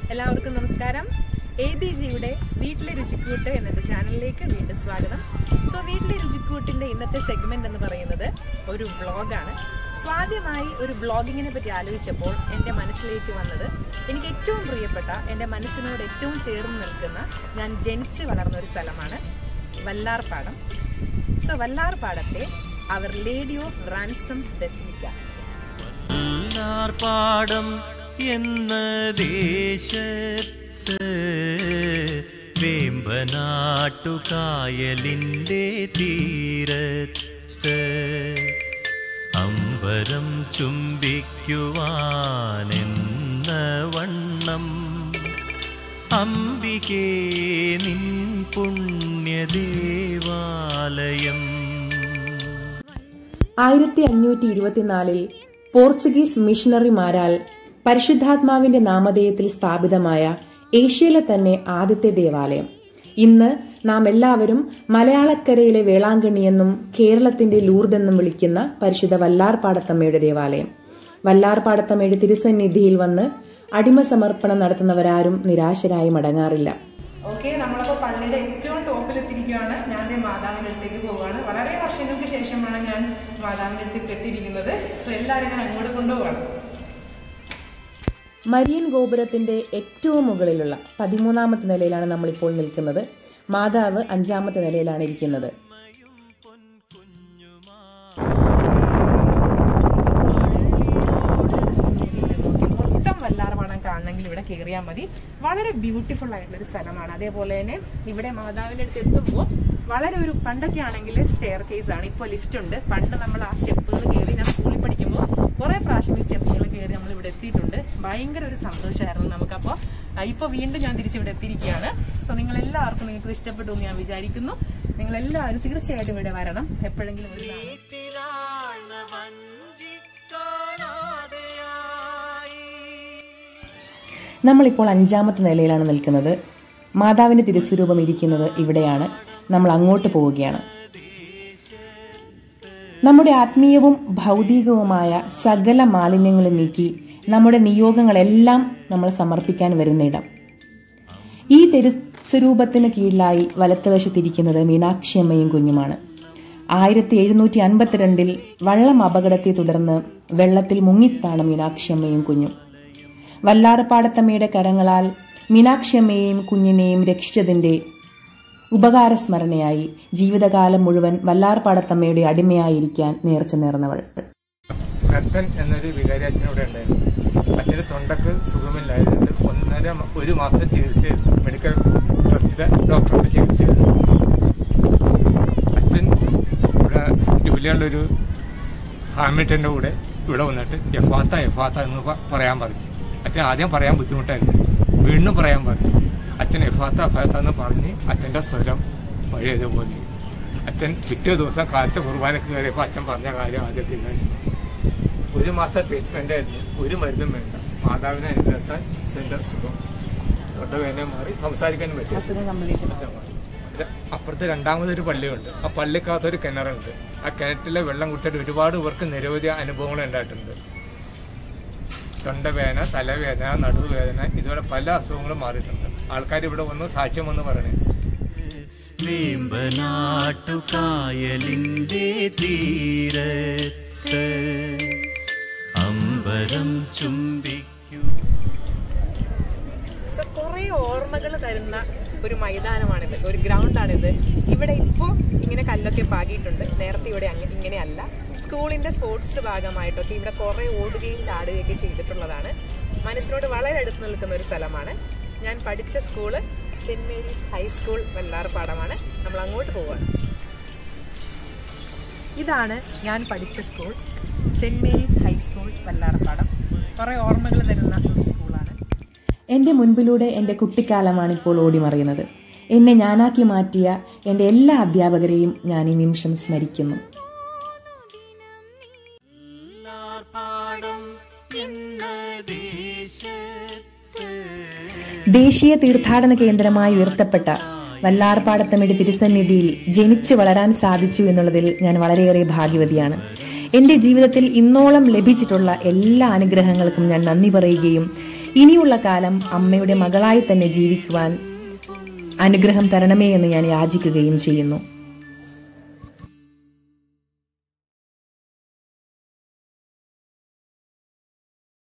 എല്ലാവർക്കും നമസ്കാരം A B ജിയുടെ വീട്ടിലെ രുചിക്കൂട്ട് എന്ന ചാനലിലേക്ക് വീണ്ടും സ്വാഗതം സോ വീട്ടിലെ രുചിക്കൂട്ടിന്റെ ഇന്നത്തെ സെഗ്മെന്റ് എന്ന് പറയുന്നത് ഒരു വ്ളോഗാണ് സ്വാദ്യമായി ഒരു വ്ളോഗിങ്ങിനെ പറ്റി ആലോചിച്ചപ്പോൾ എൻ്റെ മനസ്സിലേക്ക് വന്നത് എനിക്ക് ഏറ്റവും പ്രിയപ്പെട്ട എൻ്റെ മനസ്സിനോട് ഏറ്റവും ചേർന്ന് നിൽക്കുന്ന ഞാൻ ജനിച്ചു വളർന്ന ഒരു സ്ഥലമാണ് വല്ലാർപാടം സോ വല്ലാർപാടത്തെ our lady of ransom basilica പാടം എന്ന ദേശത്ത് വേമ്പനാട്ടുകായലിൻ്റെ തീരത്ത് അമ്പരം ചുംബിക്കുവാനെന്ന വണ്ണം അംബികേ നിൻ പുണ്യദേവാലയം ആയിരത്തി അഞ്ഞൂറ്റി ഇരുപത്തിനാലിൽ പോർച്ചുഗീസ് മിഷണറിമാരാൽ പരിശുദ്ധാത്മാവിന്റെ നാമധേയത്തിൽ സ്ഥാപിതമായ ഏഷ്യയിലെ തന്നെ ആദ്യത്തെ ദേവാലയം ഇന്ന് നാം എല്ലാവരും മലയാളക്കരയിലെ വേളാങ്കണ്ണി കേരളത്തിന്റെ ലൂർദെന്നും വിളിക്കുന്ന പരിശുദ്ധ വല്ലാർപാടത്തമ്മയുടെ ദേവാലയം വല്ലാർപാടത്തമ്മയുടെ തിരുസന്നിധിയിൽ വന്ന് അടിമ സമർപ്പണം നടത്തുന്നവരാരും നിരാശരായി മടങ്ങാറില്ല ഓക്കെ നമ്മളപ്പോ പള്ളിയുടെ ഏറ്റവും ടോപ്പിൽ എത്തിയിരിക്കുകയാണ് ഞാൻ ദേ മാതാവിന്റെ അടുത്തേക്ക് പോവുകയാണ് വളരെ വർഷങ്ങൾക്ക് ശേഷമാണ് ഞാൻ മാതാവിന്റെ അടുത്തേക്ക് എത്തിയിരിക്കുന്നത് സോ എല്ലാവരും ഞാൻ അങ്ങോട്ട് കൊണ്ടുപോകണം മരിയൻ ഗോപുരത്തിന്റെ ഏറ്റവും മുകളിലുള്ള പതിമൂന്നാമത്തെ നിലയിലാണ് നമ്മളിപ്പോൾ നിൽക്കുന്നത് മാതാവ് അഞ്ചാമത്തെ നിലയിലാണ് ഇരിക്കുന്നത് മൊത്തം വല്ലാർപാടം കാണണമെങ്കിൽ ഇവിടെ കയറിയാൽ മതി വളരെ ബ്യൂട്ടിഫുൾ ആയിട്ടുള്ള ഒരു സ്ഥലമാണ് അതേപോലെ തന്നെ ഇവിടെ മാതാവിന്റെ അടുത്ത് എത്തുമ്പോൾ വളരെ ഒരു പണ്ടൊക്കെ ആണെങ്കിൽ സ്റ്റെയർ കേസ് ആണ് ഇപ്പോൾ ലിഫ്റ്റ് ഉണ്ട് പണ്ട് നമ്മൾ ആ സ്റ്റെപ്പുകൾ കയറി ഞാൻ സ്കൂളിൽ പഠിക്കുമ്പോൾ കുറെ പ്രാവശ്യം ഈ സ്റ്റെപ്പുകൾ കയറി നമ്മൾ ഇവിടെ എത്തിയിട്ടുണ്ട് ഭയങ്കര ഒരു സന്തോഷമായിരുന്നു നമുക്കപ്പോൾ ഇപ്പോൾ വീണ്ടും ഞാൻ തിരിച്ചിവിടെ എത്തിയിരിക്കുകയാണ് സോ നിങ്ങൾ എല്ലാവർക്കും നിങ്ങൾക്ക് ഇഷ്ടപ്പെട്ടു എന്ന് ഞാൻ വിചാരിക്കുന്നു നിങ്ങൾ എല്ലാവരും തീർച്ചയായിട്ടും ഇവിടെ വരണം എപ്പോഴെങ്കിലും ഒരു നാൾ വീട്ടിലാഴ്ന്ന വഞ്ചിക്കാനാതെയായി നമ്മളിപ്പോൾ അഞ്ചാമത്തെ നിലയിലാണ് നിൽക്കുന്നത് മാതാവിന്റെ തിരുസ്വരൂപം ഇരിക്കുന്നത് ഇവിടെയാണ് നമ്മൾ അങ്ങോട്ട് പോവുകയാണ് നമ്മുടെ ആത്മീയവും ഭൗതികവുമായ സകല മാലിന്യങ്ങളും നീക്കി നമ്മുടെ നിയോഗങ്ങളെല്ലാം നമ്മൾ സമർപ്പിക്കാൻ വരുന്ന ഇടം ഈ തിരുസ്വരൂപത്തിന് കീഴിലായി വലത്തുവശത്തിരിക്കുന്നത് മീനാക്ഷിയമ്മയും കുഞ്ഞുമാണ് ആയിരത്തി എഴുന്നൂറ്റി അൻപത്തിരണ്ടിൽ വള്ളം അപകടത്തെ തുടർന്ന് വെള്ളത്തിൽ മുങ്ങിത്താണ് മീനാക്ഷിയമ്മയും കുഞ്ഞും വല്ലാറപ്പാടത്തമ്മയുടെ കരങ്ങളാൽ മീനാക്ഷിയമ്മയെയും കുഞ്ഞിനെയും രക്ഷിച്ചതിന്റെ ഉപകാരസ്മരണയായി ജീവിതകാലം മുഴുവൻ വല്ലാർപാടത്തമ്മയുടെ അടിമയായിരിക്കാൻ നേർച്ച നേർന്നവൾ കട്ടൻ എന്നൊരു വികാരി അച്ഛൻ ഇവിടെ ഉണ്ടായിരുന്നു അച്ഛന് തൊണ്ടക്ക് സുഖമില്ലായിരുന്നത് ഒന്നര മ- ഒരു മാസത്തെ ചികിത്സ മെഡിക്കൽ ട്രസ്റ്റിലെ ഡോക്ടറുടെ ചികിത്സയായിരുന്നു അച്ഛൻ ഇവിടെ ജോലിയുള്ളൊരു ഹാമിൽട്ടൻ്റെ കൂടെ ഇവിടെ വന്നിട്ട് എഫാത്ത എഫാത്ത എന്ന് പ- പറയാൻ പറഞ്ഞു അച്ഛൻ ആദ്യം പറയാൻ ബുദ്ധിമുട്ടായിരുന്നു വീണ്ടും പറയാൻ പറഞ്ഞു അച്ഛൻ എഫാത്ത എഫാത്ത എന്ന് പറഞ്ഞ് അച്ഛൻ്റെ സ്വരം പഴയതുപോലെ അച്ഛൻ പിറ്റേ ദിവസം കാലത്തെ കുർബാനക്ക് കയറിയപ്പോൾ അച്ഛൻ പറഞ്ഞ കാര്യം ആദ്യത്തിൽ ഒരു മാസത്തെ ട്രീറ്റ്മെന്റ് ആയിരുന്നു ഒരു മരുന്നും വേണ്ട മാതാവിനെ അനുസരിച്ചാൽ അച്ഛൻ്റെ സുഖം തൊണ്ടവേദന മാറി സംസാരിക്കാൻ പറ്റും അസുഖം കംപ്ലീറ്റ് ഇത് അപ്പുറത്ത് രണ്ടാമതൊരു പള്ളിയുണ്ട് ആ പള്ളിക്കകത്തൊരു കിണറുണ്ട് ആ കിണറ്റിലെ വെള്ളം കുടിച്ചിട്ട് ഒരുപാട് പേർക്ക് നിരവധി അനുഭവങ്ങൾ ഉണ്ടായിട്ടുണ്ട് തൊണ്ടവേദന തലവേദന നടുവേദന ഇതുപോലെ പല അസുഖങ്ങളും മാറിയിട്ടുണ്ട് ആൾക്കാർ ഇവിടെ വന്ന് സാക്ഷ്യം വന്ന് പറയണേ വേമ്പനാട്ടുകായലിൻ്റെ തീരത്ത് അമ്പരം ചുംബിക്കൂ സോ കുറേ ഓർമ്മകൾ തരുന്ന ഒരു മൈതാനമാണിത് ഒരു ഗ്രൗണ്ടാണിത് ഇവിടെ ഇപ്പോൾ ഇങ്ങനെ കല്ലൊക്കെ പാകിയിട്ടുണ്ട് നേരത്തെ ഇവിടെ അങ്ങ- ഇങ്ങനെയല്ല സ്കൂളിൻ്റെ സ്പോർട്സ് ഭാഗമായിട്ടൊക്കെ ഇവിടെ കുറേ ഓടുകയും ചാടുകയൊക്കെ ചെയ്തിട്ടുള്ളതാണ് മനസ്സിനോട് വളരെ അടുത്ത് നിൽക്കുന്ന ഒരു സ്ഥലമാണ് ഞാൻ പഠിച്ച സ്കൂള് സെൻറ് മേരീസ് ഹൈസ്കൂൾ വെള്ളാർപ്പാടമാണ് നമ്മൾ അങ്ങോട്ട് പോവുകയാണ് ഇതാണ് ഞാൻ പഠിച്ച school saint Mary's high school Vallarpadam കുറേ ഓർമ്മകൾ തരുന്ന ഒരു സ്കൂളാണ് എന്റെ മുൻപിലൂടെ എന്റെ കുട്ടിക്കാലമാണ് ഇപ്പോൾ ഓടിമറിയുന്നത് എന്നെ ഞാനാക്കി മാറ്റിയ എന്റെ എല്ലാ അധ്യാപകരെയും ഞാൻ ഈ നിമിഷം സ്മരിക്കുന്നു പാടം എന്ന ദേശത്ത് ദേശീയ തീർത്ഥാടന കേന്ദ്രമായി ഉയർത്തപ്പെട്ട വല്ലാർപാടത്തമ്മയുടെ തിരുസന്നിധിയിൽ ജനിച്ചു വളരാൻ സാധിച്ചു എന്നുള്ളതിൽ ഞാൻ വളരെയേറെ ഭാഗ്യവതിയാണ് എന്റെ ജീവിതത്തിൽ ഇന്നോളം ലഭിച്ചിട്ടുള്ള എല്ലാ അനുഗ്രഹങ്ങൾക്കും ഞാൻ നന്ദി പറയുകയും ഇനിയുള്ള കാലം അമ്മയുടെ മകളായി തന്നെ ജീവിക്കുവാൻ അനുഗ്രഹം തരണമേ എന്ന് ഞാൻ യാചിക്കുകയും ചെയ്യുന്നു